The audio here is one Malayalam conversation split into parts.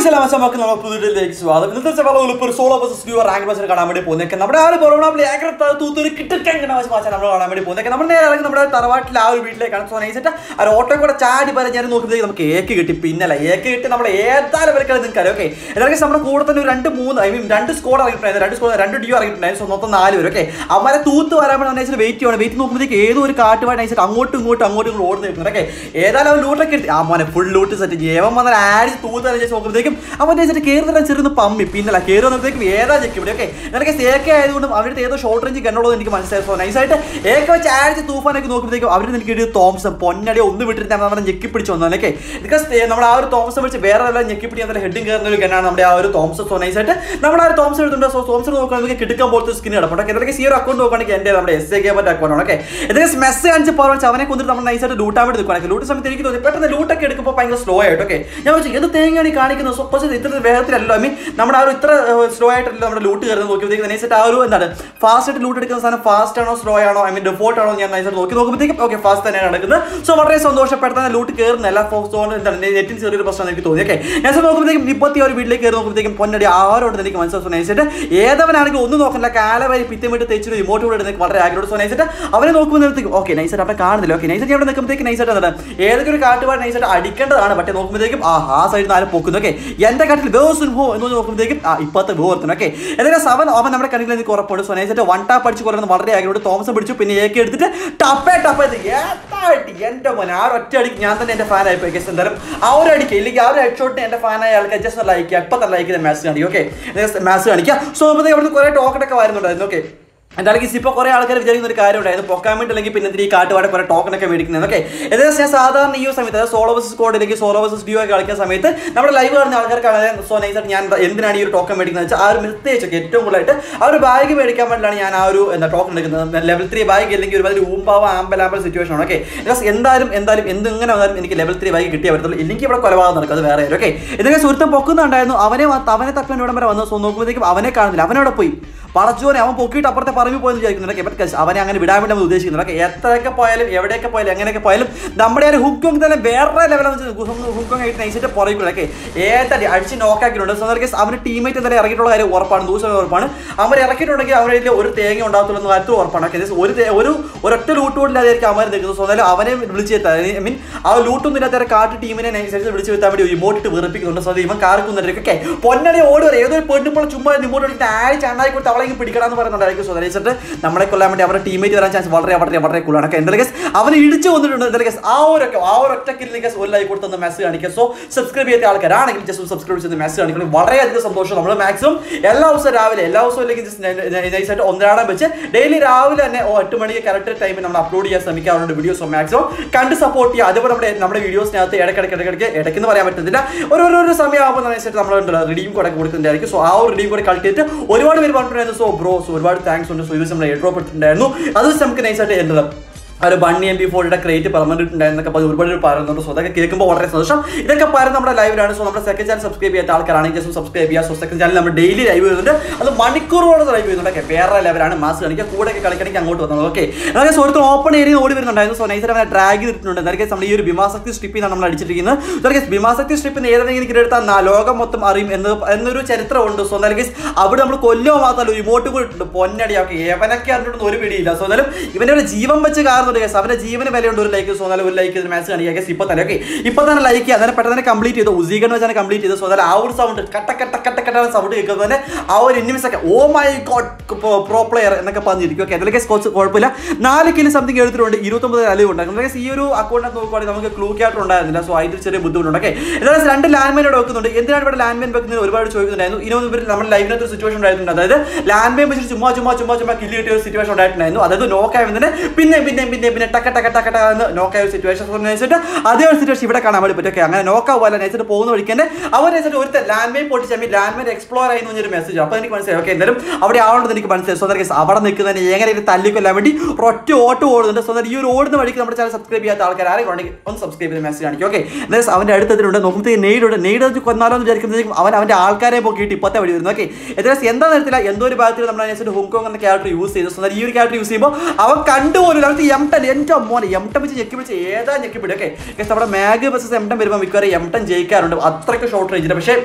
നമുക്ക് നമ്മൾ പുതിയതിലേക്ക് സ്വാഗതം ഇന്നത്തെ ചവള ഉൾപ്പ് ഒരു സോളോ ബസ് സ്ക്യൂ റാങ്ക് ബസ് കാണാൻ വേണ്ടി പോകുന്നേക്കെ നമ്മുടെ ആ ഒരു കൊറോണ ലേഖനത്തെ തൂത്തൊരു കിട്ടിക്കാൻ വാശം നമ്മൾ കാണാൻ വേണ്ടി പോകുന്നേക്കെ നമ്മൾ നേരെ ഇറങ്ങി നമ്മുടെ തറവാട്ടിൽ ആ ഒരു വീട്ടിലേക്കാണ് സോ നൈസിട്ട് ആ ഒരു ഓട്ടോ കൂടെ ചാടി പറഞ്ഞ് ഞാൻ നോക്കുമ്പോഴത്തേക്ക് നമുക്ക് ഏക്ക് കിട്ടി പിന്നല്ല ഏക്ക് കിട്ടി നമ്മൾ ഏതായാലും വിലക്കാതെ നിങ്ങൾക്ക് അറിയാം ഓക്കെ എല്ലാവർക്കും നമ്മുടെ കൂടെ തന്നെ ഒരു രണ്ട് മൂന്ന് ഐ മീൻ രണ്ട് സ്കോഡ് ഇറങ്ങിയിട്ടുണ്ടായിരുന്നു രണ്ട് സ്കോഡ് രണ്ട് ഡ്യൂ ഇറങ്ങിയിട്ടുണ്ടായിരുന്നു സോ മൊത്തം നാല് പേര് ഓക്കെ അവരെ തൂത്ത് വരാൻ വേണ്ടി നൈസിട്ട് വെയിറ്റ് ചെയ്യണം വെയിറ്റ് നോക്കുമ്പോഴത്തേക്ക് ഏതോ ഒരു കാട്ടുപാട് നൈസിട്ട് അങ്ങോട്ടും ഇങ്ങോട്ടും അങ്ങോട്ടും ഇങ്ങോട്ടും ഓടി നിൽക്കുന്നത് ഓക്കെ ഏതായാലും അവൻ ലൂട്ടൊക്കെ എടുത്ത് ആ മോനെ ഫുൾ ലൂട്ട് സെറ്റ് ജീവൻ വന്നാൽ ആടി തൂത്ത് അനുസരിച്ച് നോക്കുമ്പോഴത്തേക്കും അവൻ വെച്ചിട്ട് കയറുന്നില്ല ചെറുന്ന് പമ്മി പിന്നല്ല കയറി വന്നപ്പോഴത്തേക്കും ഏതാ ചെക്ക് ഇവിടെ ഓക്കെ നിനക്ക് സേക്കെ ആയതുകൊണ്ടും അവരുടെ ഏതോ ഷോർട്ട് റേഞ്ച് കണ്ടുള്ളത് എനിക്ക് മനസ്സിലായി സോ നൈസായിട്ട് ഏക വെച്ച് ആഴ്ച തൂഫാനൊക്കെ നോക്കുമ്പോഴത്തേക്കും അവർ എനിക്ക് ഒരു തോംസൺ പൊന്നടി ഒന്ന് വിട്ടിട്ട് നമ്മുടെ ഞെക്കി പിടിച്ചു വന്നു ഓക്കെ ബിക്കോസ് നമ്മുടെ ആ ഒരു തോമസ് വിളിച്ച് വേറെ എല്ലാം ഞെക്കി പിടി അതിൽ ഹെഡിങ് കയറുന്ന ഒരു ഗണ്ണാണ് നമ്മുടെ ആ ഒരു തോമസ് സോ നൈസായിട്ട് നമ്മുടെ ആ ഒരു തോമസ് എടുത്തുണ്ട് സോ തോമസ് നോക്കുകയാണെങ്കിൽ കിടക്കാൻ പോലത്തെ സ്കിൻ കിടപ്പുണ്ട് ഓക്കെ എന്തൊക്കെ ഈ ഒരു അക്കൗണ്ട് നോക്കുകയാണെങ്കിൽ എൻ്റെ നമ്മുടെ എസ് എ കെ പറ്റ അക്കൗണ്ട് ആണ് ഓക്കെ എന്തൊക്കെ മെസ്സ് കാണിച്ച് പോകാൻ അവനെ കൊണ്ടിട്ട് നമ്മൾ നൈസായിട്ട് ലൂട്ടാൻ വേണ്ടി നിൽക്കുകയാണെങ്കിൽ ലൂട്ട് സമയത്ത് എനിക്ക് തോന്നി പെട്ടെന്ന് ലൂട്ടൊക്കെ എടുക്കുമ്പോൾ ഭയങ്കര സ്ലോ ആയിട്ട് ഓക്കെ ഞാൻ വെച്ചു എന്ത് തേങ്ങയാണ് ഈ കാണിക്കുന്നത് സോ പക്ഷേ ഇത്ര വേഗത്തിലല്ലോ ഐ മീൻ നമ്മുടെ ആ ഒരു ഇത്ര സ്ലോ ആയിട്ടല്ലോ നമ്മുടെ ലൂട്ട് കയറുന്നത് നോക്കിയപ്പോഴത്തേക്ക് നൈസായിട്ട് ആ ഒരു എന്താണ് ഫാസ്റ്റ് ആയിട്ട് ലൂട്ട് എടുക്കുന്ന സാധനം ഫാസ്റ്റ് ആണോ സ്ലോ ആണോ ഐ മീൻ ഡിഫോൾട്ട് ആണോ ഞാൻ നൈസായിട്ട് നോക്കി നോക്കുമ്പോഴത്തേക്കും ഓക്കെ ഫാസ്റ്റ് തന്നെയാണ് നടക്കുന്നത് സോ വളരെ സന്തോഷപ്പെടുത്താൻ ലൂട്ട് കയറുന്ന എല്ലാ ഫോൺ എന്താണ് നെറ്റിന് ചെറിയൊരു പ്രശ്നം എനിക്ക് തോന്നി ഓക്കെ ഞാൻ സോ നോക്കുമ്പോഴത്തേക്കും ഇപ്പത്തി ഒരു വീട്ടിലേക്ക് കയറി നോക്കുമ്പോഴത്തേക്കും പൊന്നടി ആരോട് എനിക്ക് മനസ്സിലാവും നൈസായിട്ട് ഏതവനാണെങ്കിൽ ഒന്നും നോക്കണ്ട കാലവരി പിറ്റമിട്ട് തെച്ചിട്ട് ഇമോട്ട് കൂടെ എനിക്ക് വളരെ ആഗ്രഹം സോ നൈസായിട്ട് അവനെ നോക്കുമ്പോഴത്തേക്കും ഓക്കെ നൈസായിട്ട് അവിടെ കാണുന്നില്ല ഓക്കെ നൈസായിട്ട് അവിടെ നിൽക്കുമ്പോഴത്തേക്ക് നൈസായിട്ട് എന്താണ് ഏതൊക്കെ ഒരു കാട്ടുപാട് നൈസായിട്ട് അടിക്കേണ്ടതാണ് പക്ഷേ നോക്കുമ്പോഴത്തേക്കും ആ ആ സൈഡിൽ നിന്ന് ആരും പൊക്കുന്നു ഓക്കെ എന്റെ കാട്ടിൽ വേഴ്സുൻ ഹോ എന്ന് നോക്കുമ്പോഴത്തേക്കും ആ ഇപ്പോഴത്തെ വേ ഓർത്തുന്നു ഓക്കെ എന്തായാലും അവൻ അവൻ നമ്മുടെ കണ്ണിൽ എനിക്ക് ഉറപ്പുണ്ട് സോ നൈസായിട്ട് വൺ ടാപ്പ് അടിച്ച് കുറയുന്ന വളരെ ആഗ്രഹം തോമസ് പിടിച്ചു പിന്നെ ഏക്ക് എടുത്തിട്ട് ടപ്പേ ടപ്പ് ഏത്തായിട്ട് എന്റെ മോനെ ആ ഒരു ഒറ്റ അടിക്ക് ഞാൻ തന്നെ എന്റെ ഫാൻ ആയിപ്പോയി ഗസ് എന്തായാലും ആ ഒരു അടിക്ക് ഇല്ലെങ്കിൽ ആ ഒരു ഹെഡ് ഷോട്ടിന് എന്റെ ഫാനായ ആൾക്ക് ജസ്റ്റ് ലൈക്ക് ചെയ്യുക ഇപ്പം തന്നെ ലൈക്ക് ചെയ്ത മാച്ച് കാണിക്കും ഓക്കെ മാച്ച് കാണിക്കുക സോ അപ്പോഴത്തേക്ക് അവിടുന്ന് കുറേ ടോക്കണൊക്കെ വരുന്നുണ്ടായിരുന്നു ഓക്കെ എന്തായാലും ഇപ്പോൾ കുറേ ആൾക്കാർ വിചാരിക്കുന്ന ഒരു കാര്യം ഉണ്ടായിരുന്നു പൊക്കാൻ വേണ്ടി അല്ലെങ്കിൽ പിന്നെ ഈ കാട്ടുപാടെ കുറേ ടോക്കൺ ഒക്കെ മേടിക്കുന്നത് ഓക്കെ ഏകദേശം ഞാൻ സാധാരണ ഈ ഒരു സമയത്ത് അതായത് സോളോ വേഴ്സസ് സ്കോഡ് അല്ലെങ്കിൽ സോളോ വേഴ്സസ് ഡ്യൂ ഒക്കെ കളിക്കുന്ന സമയത്ത് നമ്മുടെ ലൈവ് കാണുന്ന ആൾക്കാർക്ക് സോ നൈസായിട്ട് ഞാൻ എന്തിനാണ് ഈ ഒരു ടോക്കൺ മേടിക്കുന്നത് വെച്ചാൽ ആ ഒരു പ്രത്യേകിച്ചൊക്കെ ഏറ്റവും കൂടുതലായിട്ട് ആ ഒരു ബാഗ് മേടിക്കാൻ വേണ്ടിയിട്ടാണ് ഞാൻ ആ ഒരു എന്താ ടോക്കൺ എടുക്കുന്നത് ലെവൽ ത്രീ ബാഗ് അല്ലെങ്കിൽ ഒരുമാതിരി ഊമ്പാവ ആമ്പൽ ആമ്പൽ സിറ്റുവേഷൻ ആണ് ഓക്കെ എന്തായാലും എന്തായാലും എന്തിങ്ങനെ വന്നാലും എനിക്ക് ലെവൽ ത്രീ ബാഗ് കിട്ടിയേ പറ്റത്തുള്ളൂ ഇല്ലെങ്കിൽ ഇവിടെ കൊലപാതകം നടക്കും അത് വേറെ ഓക്കെ ഇതൊക്കെ സുഹൃത്തും പൊക്കുന്നുണ്ടായിരുന്നു അവനെ അവനെ തപ്പാൻ ഇവിടം വരെ വന്നു സോ നോക്കുമ്പോഴത്തേക്കും അവനെ കാണുന്നില്ല അവനവിടെ പോയി പടച്ചോനെ അവൻ പൊക്കിയിട്ട് അപ്പുറത്തെ പറമ്പി പോയെന്ന് വിചാരിക്കുന്നുണ്ട് ബട്ട് അവനെ അങ്ങനെ വിടാൻ വേണ്ടി നമ്മൾ ഉദ്ദേശിക്കുന്നുണ്ട് ഓക്കെ എത്രയൊക്കെ പോയാലും എവിടെയൊക്കെ പോയാലും എങ്ങനെയൊക്കെ പോയാലും നമ്മുടെ ഒരു ഹുക്കോങ് തന്നെ വേറെ ലെവലെന്ന് വെച്ചാൽ ഹുക്കോങ് ആയിട്ട് നയിച്ചിട്ട് പുറകിൽ ഓക്കെ ഏതടി അടിച്ച് നോക്കാക്കിയിട്ടുണ്ട് സോ കേസ് അവന് ടീമേറ്റ് എന്തായാലും ഇറങ്ങിയിട്ടുള്ള കാര്യം ഉറപ്പാണ് ദൂസം ഉറപ്പാണ് അവൻ ഇറക്കിയിട്ടുണ്ടെങ്കിൽ അവരുടെ ഒരു തേങ്ങ ഉണ്ടാകത്തുള്ളൂ എന്ന് കാര്യത്തിൽ ഉറപ്പാണ് ഓക്കെ ഒരു ഒരു ഒരൊറ്റ ലൂട്ട് കൊണ്ടില്ലാതായിരിക്കും അവൻ നിൽക്കുന്നത് സോ എന്തായാലും അവനെ വിളിച്ച് എത്താൻ ഐ മീൻ ആ ലൂട്ടൊന്നും ഇല്ലാത്ത കാട്ട് ടീമിനെ അനുസരിച്ച് വിളിച്ച് എത്താൻ വേണ്ടി ഇമോട്ടിട്ട് വെറുപ്പിക്കുന്നുണ്ട് സോ അത് ഇവൻ കാർക്കുന്നുണ്ട് ഓക്കെ പൊന്നടി ഓടി വരെ ഏതൊരു പെണ്ണുമ്പോൾ ചുമ്മാ ഇമോട്ട് എടുത്ത് ആര് ചണ്ടായി കൊടുത്ത് അവളെങ്കിൽ പിടിക്കണമെന്ന് പറയുന്നുണ്ടായിരിക്കും സോ ദരിച്ചിട്ട് നമ്മളെ കൊല്ലാൻ വേണ്ടി അവരുടെ ടീമേറ്റ് വരാൻ ചാൻസ് വളരെ വളരെ വളരെ കൂളാണ് ഓക്കെ എന്തായാലും ഗസ് അവൻ ഇടിച്ചു വന്നിട്ടുണ്ട് എന്തായാലും ഗസ് ആ ഒരു ആ ഒരു ഒറ്റ കില്ലിൽ ഗസ് ഒരു ലൈക്ക് കൊടുത്തൊന്ന് മെസ്സേജ് കാണിക്കുക സോ സബ്സ്ക്രൈബ് ചെയ്ത ആൾക്കാരാണെങ്കിൽ ജസ്റ്റ് സബ്സ്ക്രൈബ് ചെയ്ത് മെസ്സേജ് കാണിക്കണം വളരെയധികം സന്തോഷം നമ്മൾ മാക്സിമം എല്ലാ ദിവസവും രാവിലെ എല്ലാ ദിവസവും അല്ലെങ്കിൽ ജസ്റ്റ് നൈസായിട്ട് ഒന്നരാടം വെച്ച് ഡെയിലി രാവിലെ തന്നെ ഓ എട്ട് മണിക്ക് കറക്റ്റ് ടൈമിൽ നമ്മൾ അപ്ലോഡ് ചെയ്യാൻ ശ്രമിക്കാറുണ്ട് വീഡിയോസ് മാക്സിമം കണ്ട് സപ്പോർട്ട് ചെയ്യുക അതുപോലെ നമ്മുടെ നമ്മുടെ വീഡിയോസിനകത്ത് ഇടയ്ക്കിടയ്ക്ക് ഇടയ്ക്കിടയ്ക്ക് ഇടയ്ക്കെന്ന് പറയാൻ പറ്റത്തില്ല ഒരു ഒരു സമയമാകുമ്പോൾ അനുസരിച്ച് നമ്മൾ റിഡീം കോഡ് കൊടുക്കുന്നുണ്ടായിരിക്കും സോ ആ ഒരു റിഡീം കോഡ് കളക്ട് ചെയ്തിട്ട് ഒരുപാട് പേര് പറഞ്ഞിട്ടുണ്ടായിരുന്നു സോ ബ്രോ സോ ഒരുപാട് താങ്ക്സ് ഉണ്ട് സോ ഇത് നമ്മൾ എയർ ഡ്രോപ്പ് എടുത്തിട്ടുണ്ടായിരുന്നു അത് വെച്ച് നമുക്ക് നൈസായിട്ട് എൻ്റെ ഒരു ബണ്ണി എം ബി ഫോറിന്റെ ക്രേറ്റ് പറഞ്ഞിട്ടുണ്ടായിരുന്നൊക്കെ പറഞ്ഞ് ഒരുപാട് പേര് പറയുന്നുണ്ട് സോ അതൊക്കെ കേൾക്കുമ്പോൾ വളരെ സന്തോഷം ഇതൊക്കെ പറയുന്നത് നമ്മുടെ ലൈവിലാണ് സോ നമ്മുടെ സെക്കൻഡ് ചാനൽ സബ്സ്ക്രൈബ് ചെയ്യാത്ത ആൾക്കാരാണെങ്കിൽ ജസ്റ്റ് സബ്സ്ക്രൈബ് ചെയ്യുക സോ സെക്കൻഡ് ചാനൽ നമ്മൾ ഡെയിലി ലൈവ് ചെയ്യുന്നുണ്ട് അത് മണിക്കൂറോളം ലൈവ് ചെയ്യുന്നുണ്ട് ഒക്കെ വേറെ ലെവലാണ് മാസ് കളിക്കുക കൂടെ ഒക്കെ കളിക്കണമെങ്കിൽ അങ്ങോട്ട് വന്നത് ഓക്കെ അതൊക്കെ സുഹൃത്ത് ഓപ്പൺ ഏരിയ ഓടി വരുന്നുണ്ടായിരുന്നു സോ നൈസർ അവനെ ഡ്രാഗ് ചെയ്തിട്ടുണ്ട് എന്തായാലും നമ്മൾ ഈ ഒരു ഭീമാസക്തി സ്ട്രിപ്പിൽ നമ്മൾ അടിച്ചിരിക്കുന്നത് ഇതൊക്കെ ഭീമാസക്തി സ്ട്രിപ്പിൽ ഏതെങ്കിലും എനിക്ക് എടുത്താൽ ലോകം മൊത്തം അറിയും എന്ന് എന്നൊരു ചരിത്രമുണ്ട് സോ എന്തായാലും അവിടെ നമ്മൾ കൊല്ലോ മാത്രമല്ല ഇമോട്ട് കൂടി ഇട്ടുണ്ട് പൊന്നടി ഓക്കെ ഏവനൊക്കെ അറിഞ്ഞിട്ടൊന്നും ഒരു പിടിയില്ല സോ എന്തായാലും ഇവന്റെ ഒരു ജീവൻ വെച്ച് കാണുന്നുണ്ട് കേസ് അവന്റെ ജീവന് വിലയുണ്ട് ഒരു ലൈക്ക് സോ എന്നാലും ഒരു ലൈക്ക് മാച്ച് കാണിക്കുക കേസ് ഇപ്പൊ തന്നെ ഓക്കെ ഇപ്പൊ തന്നെ ലൈക്ക് ചെയ്യുക അന്നേരം പെട്ടെന്ന് കംപ്ലീറ്റ് ചെയ്തു ഉസീകൻ വെച്ചാണ് കംപ്ലീറ്റ് ചെയ്തത് സോ അതായത് ആ ഒരു സൗണ്ട് കട്ട കട്ട കട്ട കട്ട സൗണ്ട് കേൾക്കുന്നത് തന്നെ ആ ഒരു ഇന്നിമിസ് ഒക്കെ oh my god pro player എന്നൊക്കെ പറഞ്ഞിരിക്കും ഓക്കെ അതിലൊക്കെ സ്കോച്ച് കുഴപ്പമില്ല നാല് കിലോ സംതിങ് എടുത്തിട്ടുണ്ട് ഇരുപത്തൊമ്പത് അലവ് ഉണ്ട് ഈ ഒരു അക്കൗണ്ടിനകത്ത് നോക്കുവാണെങ്കിൽ നമുക്ക് ക്ലൂ ക്യാറ്റർ ഉണ്ടായിരുന്നില്ല സോ അതിൽ ചെറിയ ബുദ്ധിമുട്ടുണ്ട് ഓക്കെ എന്തായാലും രണ്ട് ലാൻഡ് മൈൻ ഇവിടെ വെക്കുന്നുണ്ട് എന്തിനാണ് ഇവിടെ ലാൻഡ് മൈൻ വെക്കുന്നത് ഒരുപാട് ചോദിക്കുന്നുണ്ടായിരുന്നു ഇനി ഇവർ നമ്മുടെ ലൈവിനകത്ത് ഒരു സിറ്റുവേഷൻ ഉണ്ടായിട്ടുണ്ട് അതായത് ലാൻഡ് മൈൻ വെച്ചിട്ട് ചുമ്മാ ചുമ്മാ ചുമ്മാ ചുമ്മാ കില്ല് കിട്ടിയ ഒരു സിറ്റുവേഷൻ ഉണ്ടായിട്ടുണ്ടായിരുന്നു അതായത് നോക്കായി തന്നെ പിന്നെ പിന്നെ പിന്നെ പിന്നെ ടക്ക ടക്ക ടക്ക ടക്ക എന്ന് നോക്കായ ഒരു സിറ്റുവേഷൻ വെച്ചിട്ട് അതേ ഒരു സിറ്റുവേഷൻ ഇവിടെ കാണാൻ വേണ്ടി പറ്റും ഓക്കെ അങ്ങനെ നോക്കാവുക നൈസിട്ട് പോകുന്ന വഴിക്ക് തന്നെ അവർ നൈസിട്ട് ഒരു ലാൻഡ് മൈൻ പൊട്ടിച്ച് മീൻ ലാൻഡ് മൈൻ എക്സ്പ്ലോർ ആയി എന്ന് പറഞ്ഞൊരു മെസ്സേജ് അപ്പോൾ എനിക്ക് മനസ്സിലായി ഓക്കെ എന്തായാലും അവിടെ ആവണമെന്ന് എനിക്ക് മനസ്സിലായി സോ കേസ് അവിടെ നിൽക്കുന്നതിന് എങ്ങനെ ഇത് തല്ലിക്കൊല്ലാൻ വേണ്ടി ഒറ്റ ഓട്ട് ഓടുന്നുണ്ട് സോ ഈ ഒരു ഓടുന്ന വഴിക്ക് നമ്മുടെ ചാനൽ സബ്സ്ക്രൈബ് ചെയ്യാത്ത ആൾക്കാർ ആരെങ്കിലും ഉണ്ടെങ്കിൽ ഒന്ന് സബ്സ്ക്രൈബ് ചെയ്ത് മെസ്സേജ് കാണിക്കും ഓക്കെ എന്തായാലും അവൻ്റെ അടുത്തതിലുണ്ട് നോക്കുമ്പോഴത്തേക്ക് നെയ്ഡുണ്ട് നെയ്ഡ് വെച്ച് കൊന്നാലോ എന്ന് വിചാരിക്കുമ്പോഴത്തേക്കും അവൻ അവൻ്റെ ആൾക്കാരെ പൊക്കിയിട്ട് ഇപ്പോഴത്തെ വഴി വരുന്നു ഓക്കെ ഏകദേശം എന്താ തരത്തില്ല എന്തോ ഒരു ഭാഗത്തിൽ നമ്മൾ അനുസരിച്ച് ഹോങ്കോങ് എന്ന ക്യാരക്ടർ യൂസ് ചെയ്തു സോ ഈ ഒരു ക്യാരക്ടർ യൂസ് ചെയ്യുമ്പോൾ അവൻ കണ്ടുപോലും അവർക്ക് എംടൻ എൻ്റെ മോനെ എംടൻ വെച്ച് ഞെക്കി വെച്ച് ഏതാ ഞെക്കി പിടി ഓക്കെ നമ്മുടെ മാഗ് ബസ്സസ് എംടൻ വരുമ്പോൾ മിക്കവാറും എംടൻ ജയിക്കാറുണ്ട് അത്രയ്ക്ക് ഷോർട്ട് റേഞ്ചിൽ പക്ഷേ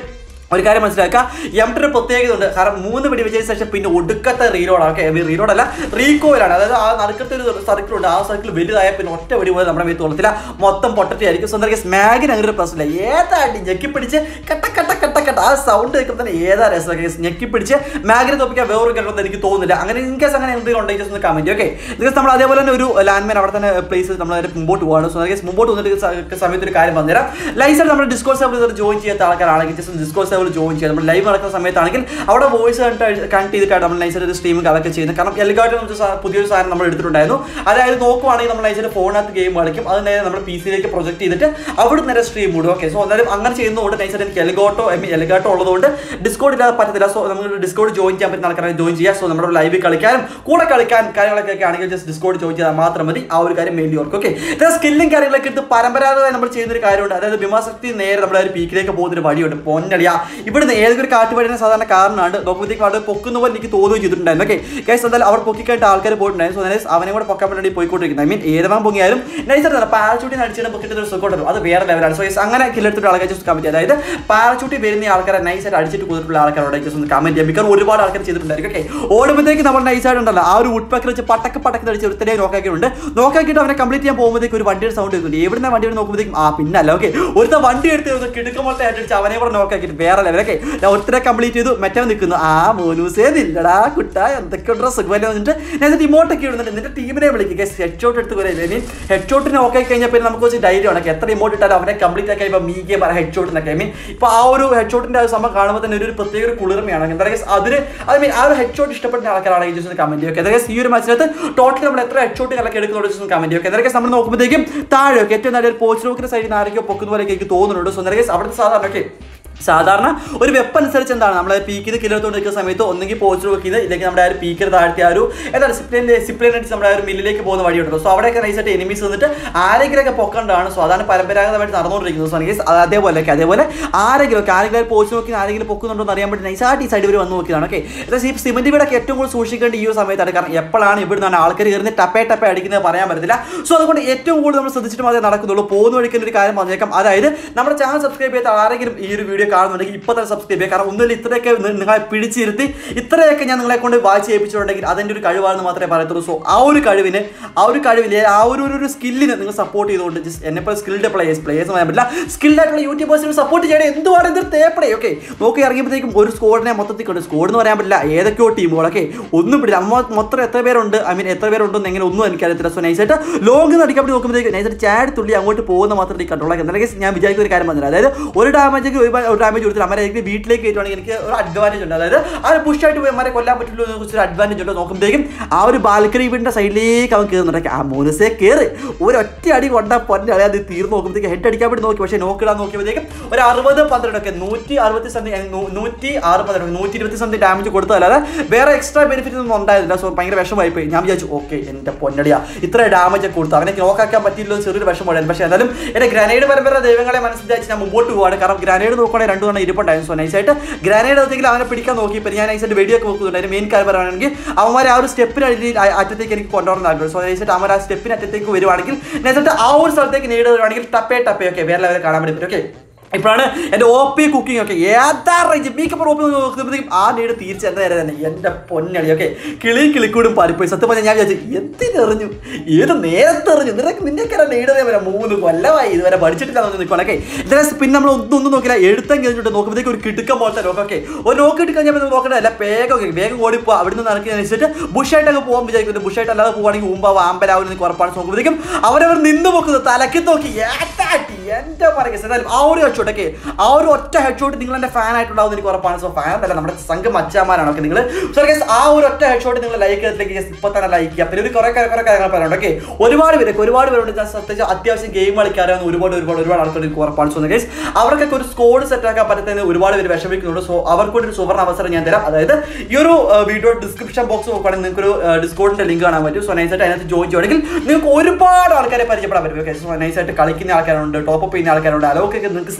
ഒരു കാര്യം മനസ്സിലാക്കുക എംടിന് പ്രത്യേകത ഉണ്ട് കാരണം മൂന്ന് വെടി വിജയ ശേഷം പിന്നെ ഒടുക്കത്തെ റീലോഡാണ് ഓക്കെ റീലോഡ് അല്ല റീകോയിലാണ് അതായത് ആ നടുക്കത്തെ ഒരു സർക്കിൾ ഉണ്ട് ആ സർക്കിൾ വലുതായ പിന്നെ ഒറ്റ വെടി പോയത് നമ്മുടെ മേത്ത് കൊള്ളത്തില്ല മൊത്തം പൊട്ടത്തിയായിരിക്കും സ്വന്തം സ്മാഗിന് അങ്ങനെ ഒരു പ്രശ്നമില്ല ഏതാണ്ടി ഞെക്കി പിടിച്ച് കട്ട കട്ട കട്ട കട്ട ആ സൗണ്ട് കേൾക്കുമ്പോൾ തന്നെ ഏതാ രസം ഞെക്കി പിടിച്ച് മാഗിനെ തോപ്പിക്കാൻ വേറൊരു കഴിവൊന്നും എനിക്ക് തോന്നുന്നില്ല അങ്ങനെ ഇൻ കേസ് അങ്ങനെ എന്തെങ്കിലും ഉണ്ടെങ്കിൽ just ഒന്ന് കമന്റ് ഓക്കെ ബിക്കോസ് നമ്മൾ അതേപോലെ തന്നെ ഒരു ലാൻഡ്മാൻ അവിടെ തന്നെ പ്ലേസ് നമ്മൾ അതിന്റെ മുമ്പോട്ട് പോവാണ് സോ കേസ് മുമ്പോട്ട് വന്നിട്ട് സ- സമയത്ത് ഒരു കാര്യം പറഞ്ഞുതരാം ലൈസർ നമ്മുടെ ഡിസ്കോസ് സെർവർ ജോയിൻ ചെയ്യാത്ത ആൾക്കാരാണെങ്കിൽ ജസ്റ്റ് ഡിസ്കോസ് സെർവർ ജോയിൻ ചെയ്യാം നമ്മൾ ലൈവ് നടക്കുന്ന സമയത്താണെങ്കിൽ അവിടെ വോയിസ് കണക്ട് ചെയ്തിട്ടാണ് നമ്മൾ നൈസർ ഒരു സ്ട്രീമിംഗ് അതൊക്കെ ചെയ്യുന്നത് കാരണം എൽഗായിട്ട് നമുക്ക് സാ- പുതിയൊരു സാധനം നമ്മൾ എടുത്തിട്ടുണ്ടായിരുന്നു അതായത് നോക്കുവാണെങ്കിൽ നമ്മൾ നൈസർ ഫോണിനകത്ത് ഗെയിം കളിക്കും അത് നേരെ നമ്മുടെ പി സിയിലേക്ക് പ്രൊജക്ട് ചെയ്തിട്ട് അവിടെ നേരെ സ്ട്രീം ഇടും ഓക്കെ സോ എന്തായാലും അങ്ങനെ ചെയ്യുന്നതുകൊണ്ട് നൈസർ എനിക്ക് എൽഗോട്ടോ ഐ മീൻ എൽഗാട്ടോ ഉള്ളതുകൊണ്ട് ഡിസ്കോഡ് ഇല്ലാതെ പറ്റത്തില്ല സോ നമുക്ക് ഡിസ്കോഡ് ജോയിൻ ചെയ്യാൻ പറ്റുന്ന ആൾക്കാരെ ജോയിൻ ചെയ്യാം സോ നമ്മുടെ ലൈവിൽ കളിക്കാനും കൂടെ കളിക്കാൻ കാര്യങ്ങളൊക്കെ ഒക്കെ ആണെങ്കിൽ ജസ്റ്റ് ഡിസ്കോഡ് ജോയിൻ ചെയ്താൽ മാത്രം മതി ആ ഒരു കാര്യം മെയിൻലി ഓർക്കും ഓക്കെ സ്കില്ലും കാര്യങ്ങളൊക്കെ എടുത്ത് പരമ്പരാഗതമായി നമ്മൾ ചെയ്യുന്ന ഒരു കാര്യമുണ്ട് അതായത് ഭീമാശക്തി നേരെ നമ്മുടെ ഒരു പീക്കിലേക്ക് പോകുന്ന ഒരു വഴിയുണ്ട് പൊന്നടിയാ ഇവിടുന്ന് ഏതൊരു കാട്ടുവഴിനെ സാധാരണ കാരണമാണ് നോക്കുമ്പോഴത്തേക്കും അവിടെ പൊക്കുന്ന പോലെ എനിക്ക് തോന്നുകയും ചെയ്തിട്ടുണ്ടായിരുന്നു ഓക്കെ ഗൈസ് എന്തായാലും അവർ പൊക്കിക്കായിട്ട് ആൾക്കാർ പോയിട്ടുണ്ടായിരുന്നു സോ നേരെ അവനെ കൂടെ പൊക്കാൻ വേണ്ടി പോയിക്കൊണ്ടിരിക്കുന്നത് ഐ മീൻ ഏതവാൻ പൊങ്ങിയാലും നൈസർ പാരച്ചൂട്ടി നടിച്ചിട്ട് പൊക്കിട്ട് ഒരു സുഖമുണ്ടല്ലോ അത് വേറെ ലെവലാണ് സോ ഗൈസ് അങ്ങനെ കില്ലെടുത്തിട്ട് ആൾക്കാർ ജസ്റ്റ് കമന്റ് അതായത് പാരച്ചൂട്ടി വരുന്ന ആൾക്കാരെ നൈസായിട്ട് അടിച്ചിട്ട് കൊടുത്തിട്ടുള്ള ആൾക്കാരോട് ജസ്റ്റ് ഒന്ന് കമന്റ് ചെയ്യാം മിക്കവാറും ഒരുപാട് ആൾക്കാർ ചെയ്തിട്ടുണ്ടായിരിക്കും ഓക്കെ ഓടുമ്പോഴത്തേക്ക് നമ്മൾ നൈസായിട്ട് ഉണ്ടല്ലോ ആ ഒരു വുഡ് പാക്കർ വെച്ച് പട്ടക്ക് പട്ടക്ക് അടിച്ച് ഒരുത്തനെ നോക്കാക്കിയിട്ടുണ്ട് നോക്കാക്കിയിട്ട് അവനെ കംപ്ലീറ്റ് ചെയ്യാൻ പോകുമ്പോഴത്തേക്ക് ഒരു വണ്ടിയുടെ സൗണ്ട് കേൾക്കുന്നുണ്ട് എവിടുന്ന വണ്ടി നോക്കുമ്പോഴത്തേക്കും ആ പിന്നല്ല ഓക്കെ ഒരുത്ത വണ്ടി എടുത്ത് ഒന്ന് കിടുക്കുമ്പോഴത്തെ അടിച്ച് അവനെ കൂടെ നോക്കാക്കിയിട്ട് വേറെ ലെവലൊക്കെ ഞാൻ ഒരുത്തരെ കംപ്ലീറ്റ് ചെയ്തു മറ്റേ നിൽക്കുന്നു ആ മോനൂസേ നില്ലടാ കുട്ട എന്തൊക്കെ ഉണ്ടോ സുഖമല്ലേ എന്നിട്ട് ഞാൻ എന്നിട്ട് ഇമോട്ടൊക്കെ ഇടുന്നുണ്ട് എന്നിട്ട് ടീമിനെ വിളിക്കുക ഹെഡ് ഷോട്ട് എടുത്ത് കുറേ ഇനി ഹെഡ് ഷോട്ടിന് ഓക്കെ കഴിഞ്ഞാൽ പിന്നെ നമുക്ക് കുറച്ച് ധൈര്യമാണ് എത്ര ഇമോട്ട് ഇട്ടാലും അവനെ കംപ്ലീറ്റ് ആക്കി ഇപ്പം മീ ഗെയിം ഹെഡ് ഷോട്ടിനൊക്കെ ഐ മീൻ ഇപ്പോൾ ആ ഒരു ഹെഡ് ഷോട്ടിന്റെ ആ ഒരു സംഭവം കാണുമ്പോൾ തന്നെ ഒരു പ്രത്യേക ഒരു കുളിർമയാണ് എന്താ പറയുക അതിന് ഐ മീൻ ആ ഒരു ഹെഡ് ഷോട്ട് ഇഷ്ടപ്പെടുന്ന ആൾക്കാരാണെങ്കിൽ ജസ്റ്റ് ഒന്ന് കമന്റ് ചെയ്യുക എന്താ ഈ ഒരു മത്സരത്തിൽ ടോട്ടൽ നമ്മൾ എത്ര ഹെഡ് ഷോട്ട് കളൊക്കെ എടുക്കുന്നുണ്ട് ജസ്റ്റ് ഒന്ന് കമന്റ് ചെയ്യുക എന്താ നമ്മൾ നോക്കുമ്പോഴത്തേക്കും താഴെ ഒക്കെ ഏറ്റവും നല്ലൊരു പോസ്റ്റ് നോക്കിന്റെ സൈഡിൽ നിന്ന് ആരൊക്കെയോ പൊക്കുന്ന പോലെ എനിക്ക് തോന്നുന്നുണ്ട് സോ എന്താ അവിടുത്തെ സാധാരണ ഒക്കെ സാധാരണ ഒരു വെപ്പ് അനുസരിച്ച് എന്താണ് നമ്മൾ പീക്ക് ചെയ്ത് കിലോത്തോണ്ട് നിൽക്കുന്ന സമയത്ത് ഒന്നെങ്കിൽ പോസ്റ്റ് നോക്കി ചെയ്ത് ഇല്ലെങ്കിൽ നമ്മുടെ ആ ഒരു പീക്കർ താഴ്ത്തി ആ ഒരു എന്താണ് സിപ്ലിൻ്റെ സിപ്ലിൻ അടിച്ച് നമ്മുടെ ആ ഒരു മില്ലിലേക്ക് പോകുന്ന വഴിയുണ്ടല്ലോ സോ അവിടെയൊക്കെ നൈസായിട്ട് എനിമീസ് വന്നിട്ട് ആരെങ്കിലൊക്കെ പൊക്കണ്ടാണ് സോ അതാണ് പരമ്പരാഗതമായിട്ട് നടന്നുകൊണ്ടിരിക്കുന്നത് സോ എനിക്ക് അതേപോലെ ഒക്കെ അതേപോലെ ആരെങ്കിലും ഒക്കെ ആരെങ്കിലും പോസ്റ്റ് നോക്കി ആരെങ്കിലും പൊക്കുന്നുണ്ടോ എന്ന് അറിയാൻ വേണ്ടി നൈസായിട്ട് ഈ സൈഡ് ഇവർ വന്ന് നോക്കിയതാണ് ഓക്കെ ഈ സിമെന്റ് വീടൊക്കെ ഏറ്റവും കൂടുതൽ സൂക്ഷിക്കേണ്ട ഈ ഒരു സമയത്താണ് കാരണം എപ്പോഴാണ് ഇവിടുന്നാണ് ആൾക്കാർ കയറുന്ന ടപ്പേ ടപ്പേ അടിക്കുന്നത് പറയാൻ പറ്റത്തില്ല സോ അതുകൊണ്ട് ഏറ്റവും കൂടുതൽ നമ്മൾ ശ്രദ്ധിച്ചിട്ട് മാത്രമേ നടക്കുന്നുള്ളൂ പോകുന്ന വഴിക്കുന്ന ഒരു കാര്യം പറഞ്ഞേക്കാം അതായത് നമ്മുടെ ചാനൽ സബ്സ്ക്രൈബ് ചെയ്ത ആരെങ്കിലും ഈ ഒരു വീഡിയോ കാണുന്നുണ്ടെങ്കിൽ ഇപ്പോൾ തന്നെ സബ്സ്ക്രൈബ് ചെയ്യുക കാരണം ഒന്നുമില്ല ഇത്രയൊക്കെ നി- നിങ്ങളെ പിടിച്ചിരുത്തി ഇത്രയൊക്കെ ഞാൻ നിങ്ങളെ കൊണ്ട് വായിച്ച് ചെയ്യിപ്പിച്ചിട്ടുണ്ടെങ്കിൽ അതിൻ്റെ ഒരു കഴിവാണെന്ന് മാത്രമേ പറയത്തുള്ളൂ സോ ആ ഒരു കഴിവിന് ആ ഒരു കഴിവില് ആ ഒരു ഒരു- ഒരു സ്കില്ലിന് നിങ്ങൾ സപ്പോർട്ട് ചെയ്തുകൊണ്ട് ജസ്റ്റ് എന്നെ പോലെ സ്കിൽഡ് പ്ലേയേഴ്സ് പ്ലേയേഴ്സ് പറയാൻ പറ്റില്ല സ്കിൽഡ് ആയിട്ടുള്ള യൂട്യൂബേഴ്സിന് സപ്പോർട്ട് ചെയ്യണേ എന്തുവാണ് ഇതൊരു തേപ്പടേ ഓക്കെ നോക്കി ഇറങ്ങിയപ്പോഴത്തേക്കും ഒരു സ്കോഡിനെ മൊത്തത്തിൽ കൊണ്ട് സ്കോഡ് എന്ന് പറയാൻ പറ്റില്ല ഏതൊക്കെയോ ടീമുകളൊക്കെ ഒന്നും പിടില്ല അമ്മ മൊത്തം എത്ര പേരുണ്ട് ഐ മീൻ എത്ര പേരുണ്ടെന്ന് എങ്ങനെ ഒന്നും എനിക്കറിയത്തില്ല സോ നൈസായിട്ട് ലോങ് അടിക്കാൻ വേണ്ടി നോക്കുമ്പോഴത്തേക്ക് നൈസായിട്ട് ചാടി തുള്ളി അങ്ങോട്ട് പോകുന്ന മാത്രമേ ഈ കണ്ടോളാം എന്തായാലും ഞാൻ വിചാരിക്കുന്ന ഒരു കാര്യം പറഞ്ഞില്ല അതായത് ഒരു ഡാമേജ് ഒരു ഡാമേജ് കൊടുത്തിട്ട് അമ്മരെ വീട്ടിലേക്ക് കയറ്റുവാണെങ്കിൽ എനിക്ക് ഒരു അഡ്വാൻറ്റേജ് ഉണ്ട് അതായത് ആ ഒരു പുഷായിട്ട് പോയി അമ്മരെ കൊല്ലാൻ പറ്റുള്ളൂ എന്ന് കുറിച്ച് ഒരു അഡ്വാൻറ്റേജ് ഉണ്ട് നോക്കുമ്പോഴത്തേക്കും ആ ഒരു ബാൽക്കണി വീടിന്റെ സൈഡിലേക്ക് അവൻ കയറുന്നുണ്ട് ആ മോനസേ കയറി ഒരൊറ്റ അടി കൊണ്ടാ പൊന്നെ അതായത് അത് തീർന്ന് നോക്കുമ്പോഴത്തേക്ക് ഹെഡ് അടിക്കാൻ വേണ്ടി നോക്കി പക്ഷേ നോക്കിടാൻ നോക്കിയപ്പോഴത്തേക്കും ഒരു അറുപത് പന്ത്രണ്ടൊക്കെ നൂറ്റി അറുപത്തി സംതിങ് നൂറ്റി ആറ് പന്ത്രണ്ട് നൂറ്റി ഇരുപത്തി സംതിങ് ഡാമേജ് കൊടുത്തതല്ലാതെ വേറെ എക്സ്ട്രാ ബെനിഫിറ്റ് ഒന്നും ഉണ്ടായിരുന്നില്ല സോ ഭയങ്കര വിഷമമായി പോയി ഞാൻ വിചാരിച്ചു ഓക്കെ എൻ്റെ പൊന്നടിയാ ഇത്ര ഡാമേജ് ഒക്കെ കൊടുത്തു അവനെ നോക്കാക്കാൻ പറ്റിയില്ലോ എന്ന് ചെറിയൊരു വിഷമമായിരുന്നു പക്ഷേ എന്തായാലും എൻ്റെ ഗ്രാനൈഡ് പരമ്പര ദൈവങ്ങളെ മനസ്സിലാക്കി ഞാൻ മുമ്പോട്ട് പോവാണ് കാരണം ഗ്രാനൈഡ് നോക്കുകയാണെങ്കിൽ രണ്ടു തവണ ഇരിപ്പുണ്ടായിരുന്നു സോ നൈസായിട്ട് ഗ്രാനൈഡ് അതെങ്കിൽ അവനെ പിടിക്കാൻ നോക്കി ഇപ്പം ഞാൻ നൈസായിട്ട് വെടിയൊക്കെ നോക്കുന്നുണ്ട് അതിന് മെയിൻ കാര്യം പറയുകയാണെങ്കിൽ അവന്മാരെ ആ ഒരു സ്റ്റെപ്പിന് അറ്റത്തേക്ക് എനിക്ക് കൊണ്ടുവരണം ആഗ്രഹം സോ നൈസായിട്ട് അവൻ ആ സ്റ്റെപ്പിന് അറ്റത്തേക്ക് വരുവാണെങ്കിൽ നൈസായിട്ട് ആ ഒരു സ്ഥലത്തേക്ക് നേടുകയാണെങ്കിൽ ടപ്പേ ടപ്പേ ഒക്കെ വേറെ ലെവലിൽ കാണാൻ വേണ്ടി പറ്റും ഓക്കെ ഇപ്പോഴാണ് എൻ്റെ ഒ പി കുക്കിംഗ് ഒക്കെ ഏതാ റേഞ്ച് മേക്കപ്പ് ഒ പി നോക്കുമ്പോഴത്തേക്കും ആ നീട് തീർച്ച എൻ്റെ നേരെ തന്നെ എൻ്റെ പൊന്നളി ഒക്കെ കിളി കിളിക്കൂടും പാരിപ്പോയി സത്യം പറഞ്ഞാൽ ഞാൻ വിചാരിച്ചു എന്തിനെറിഞ്ഞു ഏത് നേരത്തെ എറിഞ്ഞു നിനക്ക് നിന്നൊക്കെ നീടതേ വരെ മൂന്ന് കൊല്ലമായി ഇതുവരെ പഠിച്ചിട്ടില്ല എന്ന് നിൽക്കണൊക്കെ ഇതിനെ പിന്നെ നമ്മൾ ഒന്നും ഒന്നും നോക്കില്ല എടുത്തം കഴിഞ്ഞിട്ട് നോക്കുമ്പോഴത്തേക്ക് ഒരു കിടുക്കം പോലത്തെ നോക്കൊക്കെ ഒരു നോക്കി ഇട്ട് കഴിഞ്ഞാൽ നമ്മൾ നോക്കണ്ടല്ല വേഗം വേഗം ഓടിപ്പോ അവിടെ നിന്ന് നടക്കി അനുസരിച്ചിട്ട് ബുഷായിട്ട് അങ്ങ് പോകാൻ വിചാരിക്കുന്നത് ബുഷായിട്ട് അല്ലാതെ പോവാണെങ്കിൽ മുമ്പാവും ആമ്പലാവും എനിക്ക് ഉറപ്പാണ് നോക്കുമ്പോഴത്തേക്കും അവരവർ നിന്ന് നോക്കുന്നത് തലക്ക് നോക്കി ഏത്താട്ടി എൻ്റെ പറയുക എന്തായാലും ആ ഒരു ഹെഡ് ഷോട്ടൊക്കെ ആ ഒരു ഒറ്റ ഹെഡ് ഷോട്ട് നിങ്ങൾ എൻ്റെ ഫാൻ ആയിട്ടുണ്ടാവും എനിക്ക് ഉറപ്പാണ് സോ ഫാൻ അല്ല നമ്മുടെ സംഘം അച്ഛാമാരാണ് ഓക്കെ നിങ്ങൾ സോ ഗൈസ് ആ ഒരു ഒറ്റ ഹെഡ് ഷോട്ട് നിങ്ങൾ ലൈക്ക് ചെയ്തിലേക്ക് ജസ്റ്റ് ഇപ്പൊ തന്നെ ലൈക്ക് ചെയ്യുക പിന്നെ ഒരു കുറെ കുറെ കാര്യങ്ങൾ പറയാനുണ്ട് ഓക്കെ ഒരുപാട് പേരൊക്കെ ഒരുപാട് പേരുണ്ട് ഞാൻ സത്യം അത്യാവശ്യം ഗെയിം കളിക്കാറാണ് ഒരുപാട് ഒരുപാട് ഒരുപാട് ആൾക്കാർ എനിക്ക് ഉറപ്പാണ് സോ ഗൈസ് അവർക്കൊക്കെ ഒരു സ്കോഡ് സെറ്റ് ആക്കാൻ പറ്റുന്നതിന് ഒരുപാട് പേര് വിഷമിക്കുന്നുണ്ട് സോ അവർക്കൂടി ഒരു സുവർണ്ണ അവസരം ഞാൻ തരാം അതായത് ഈ ഒരു വീഡിയോ ഡിസ്ക്രിപ്ഷൻ ബോക്സ് നോക്കുകയാണെങ്കിൽ നിങ്ങൾക്ക് ഒരു ഡിസ്കോഡിന്റെ ലിങ്ക് കാണാൻ പറ്റും സോ നൈസായിട്ട് അതിനകത്ത് ജോയിൻ ചെയ്യുകയാണെങ്കിൽ നിങ്ങൾക്ക് ഒരുപാട് ആൾക്കാരെ പരിചയപ്പെടാൻ പറ്റും ഓക്കെ സോ നൈസായിട്ട് കളിക്കുന്ന ആൾക്കാരുണ്ട് ടോപ്പ് അപ്പ് ചെയ്യുന്ന ആൾക്കാരുണ്ട് അലോക്കൊക്കെ നിങ്ങൾക്ക്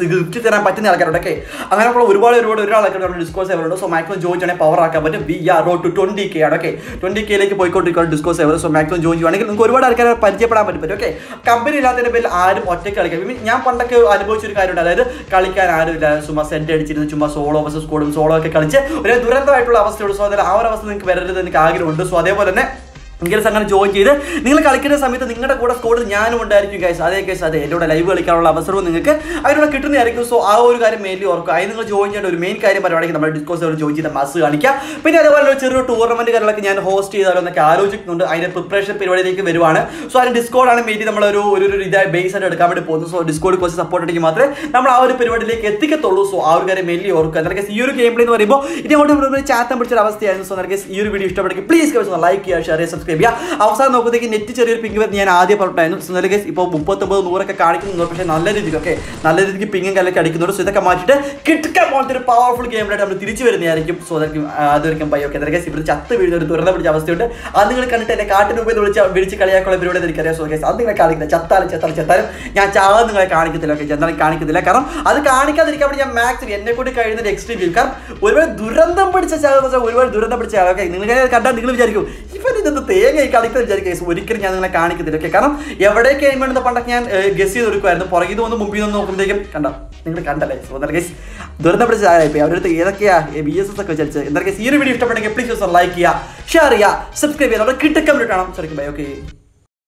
ഗിഫ്റ്റ് തരാൻ പറ്റുന്ന ആൾക്കാരുണ്ട് ഓക്കെ അങ്ങനെയുള്ള ഒരുപാട് ഒരുപാട് ഒരുപാട് ആൾക്കാർ നമ്മുടെ ഡിസ്കോസ് സെവറുണ്ട് സോ മാക്സിമം ജോയിൻ ചെയ്യണമെങ്കിൽ പവർ ആക്കാൻ പറ്റും വി ആർ റോ ടു ട്വന്റി കെ ആണ് ഓക്കെ ട്വന്റി കെയിലേക്ക് പോയിക്കൊണ്ടിരിക്കുന്ന Discord server so maximum join ചെയ്യുവാണെങ്കിൽ നിങ്ങൾക്ക് ഒരുപാട് ആൾക്കാരെ പരിചയപ്പെടാൻ പറ്റും പറ്റും ഓക്കെ കമ്പനി ഇല്ലാത്തതിന്റെ പേരിൽ ആരും ഒറ്റയ്ക്ക് കളിക്കാം I mean, ഞാൻ പണ്ടൊക്കെ അനുഭവിച്ചൊരു കാര്യമുണ്ട് അതായത് കളിക്കാൻ ആരുമില്ല ചുമ്മാ സെന്റ് അടിച്ചിരുന്ന് ചുമ്മാ സോളോ വേഴ്സസ് സ്കോഡും സോളോ ഒക്കെ കളിച്ച് ഒരു ദുരന്തമായിട്ടുള്ള അവസ്ഥയുള്ളൂ സോ അതിൽ ആ ഒരു അവസ്ഥ നിങ്ങൾക്ക് വരരുത് എനിക്ക് ആഗ്രഹമുണ്ട് സോ അതേപോലെ തന്നെ ഇംഗ്ലീഷ് അങ്ങനെ ജോയിൻ ചെയ്ത് നിങ്ങൾ കളിക്കുന്ന സമയത്ത് നിങ്ങളുടെ കൂടെ സ്കോഡിൽ ഞാനും ഉണ്ടായിരിക്കും ഗൈസ് അതേ ഗൈസ് അതെ എൻ്റെ കൂടെ ലൈവ് കളിക്കാനുള്ള അവസരവും നിങ്ങൾക്ക് അതിലൂടെ കിട്ടുന്നതായിരിക്കും സോ ആ ഒരു കാര്യം മെയിൻലി ഓർക്കുക അതിന് നിങ്ങൾ ജോയിൻ ചെയ്യേണ്ട ഒരു മെയിൻ കാര്യം പറയുവാണെങ്കിൽ നമ്മുടെ ഡിസ്കോസ് ജോയിൻ ചെയ്ത മസ് കാണിക്കാം പിന്നെ അതേപോലെ ഒരു ചെറിയ ടൂർണമെന്റ് കാര്യങ്ങളൊക്കെ ഞാൻ ഹോസ്റ്റ് ചെയ്താലോ എന്നൊക്കെ ആലോചിക്കുന്നുണ്ട് അതിന്റെ പ്രിപ്പറേഷൻ പരിപാടിയിലേക്ക് വരുവാണ് സോ അതിന് ഡിസ്കോഡാണ് മെയിൻലി നമ്മൾ ഒരു ഒരു ഒരു ഇതായി ബേസ് ആയിട്ട് എടുക്കാൻ വേണ്ടി പോകുന്നത് സോ ഡിസ്കോഡ് കുറച്ച് സപ്പോർട്ട് ഉണ്ടെങ്കിൽ മാത്രമേ നമ്മൾ ആ ഒരു പരിപാടിയിലേക്ക് എത്തിക്കത്തുള്ളൂ സോ ആ ഒരു കാര്യം മെയിൻലി ഓർക്കുക എന്നാൽ ഈ ഒരു ഗെയിം പ്ലേ എന്ന് പറയുമ്പോൾ ഇതോട്ട് ചാത്തം പിടിച്ചൊരു അവസ്ഥയായിരുന്നു സോ എന്നാൽ ഈ ഒരു വീഡിയോ ഇഷ്ടപ്പെടുമെങ്കിൽ പ്ലീസ് ലൈക്ക് ചെയ്യുക ഷെയർ ചെയ്യുക സബ്സ്ക്രൈബ് ചെയ്യുക അവസാനം നോക്കുമ്പോഴത്തേക്ക് നെറ്റ് ചെറിയൊരു പിങ്ക് വരുന്ന ഞാൻ ആദ്യം പറഞ്ഞിട്ടായിരുന്നു സോ എന്നാൽ ഇപ്പോൾ മുപ്പത്തൊമ്പത് നൂറൊക്കെ കാണിക്കുന്നുണ്ട് പക്ഷേ നല്ല രീതിക്ക് ഒക്കെ നല്ല രീതിക്ക് പിങ്ങും കല്ലൊക്കെ അടിക്കുന്നുണ്ട് സോ ഇതൊക്കെ മാറ്റിയിട്ട് കിട്ടുക്കാൻ പോലത്തെ ഒരു പവർഫുൾ ഗെയിമിലായിട്ട് നമ്മൾ തിരിച്ചു വരുന്നതായിരിക്കും സോ അതായിരിക്കും അതൊരിക്കും ബൈ ഓക്കെ അതൊക്കെ ഇവിടെ ചത്ത് വീഴുന്ന ഒരു ദുരന്തം പിടിച്ച അവസ്ഥയുണ്ട് അത് നിങ്ങൾ കണ്ടിട്ട് എന്നെ കാട്ടിന് മുമ്പ് വിളിച്ച് വിളിച്ച് കളിയാക്കുള്ള പരിപാടി എനിക്കറിയാം സോ ഗൈസ് അത് നിങ്ങളെ കാണിക്കില്ല ചത്താലും ചത്താലും ചത്താലും ഞാൻ ചാവ് നിങ്ങളെ കാണിക്കത്തില്ല ഓക്കെ എന്തായാലും കാണിക്കത്തില്ല കാരണം അത് കാണിക്കാതിരിക്കാൻ വേണ്ടി ഞാൻ മാക്സിമം എന്നെ കൂടി കഴിയുന്ന ഒരു എക്സ്ട്രീം ചെയ്യും കാരണം ഒരുപാട് ദുരന്തം പിടിച്ച ചാവ് ഒരുപാട് ദുരന്തം പിടിച്ച ആളൊക്കെ നിങ്ങൾ കണ്ടാൽ നിങ്ങൾ വിചാരിക്കും ഇവൻ ഇതെന്ത് തേങ്ങ ഈ കളിക്കുന്ന വിചാരിക്കും guys. ഒരിക്കലും ഞാൻ നിങ്ങളെ കാണിക്കത്തില്ല ഓക്കെ കാരണം എവിടേക്ക് എയിം വേണമെന്ന് പണ്ടൊക്കെ ഞാൻ ഗസ് ചെയ്ത് ഒരുക്കുമായിരുന്നു പുറകിൽ നിന്ന് വന്ന് മുമ്പിൽ നിന്ന് നോക്കുമ്പോഴത്തേക്കും കണ്ട നിങ്ങൾ കണ്ടല്ലേ സോ എന്നാൽ ഗൈസ് ദുരന്തം പിടിച്ച ആളായിപ്പോയി അവരുടെ അടുത്ത് ഏതൊക്കെയാ ബി എസ് എസ് ഒക്കെ വിചാരിച്ചത് എന്താ ഗൈസ് ഈ ഒരു വീഡിയോ ഇഷ്ടപ്പെട്ടെങ്കിൽ പ്ലീസ് ലൈക്ക് ചെയ്യുക ഷെയർ ചെയ്യുക സബ്സ്ക്രൈബ് ചെയ്യുക അവിടെ കിട്ടക്കം കാണാം ശരിക്കും ബൈ ഓക്കെ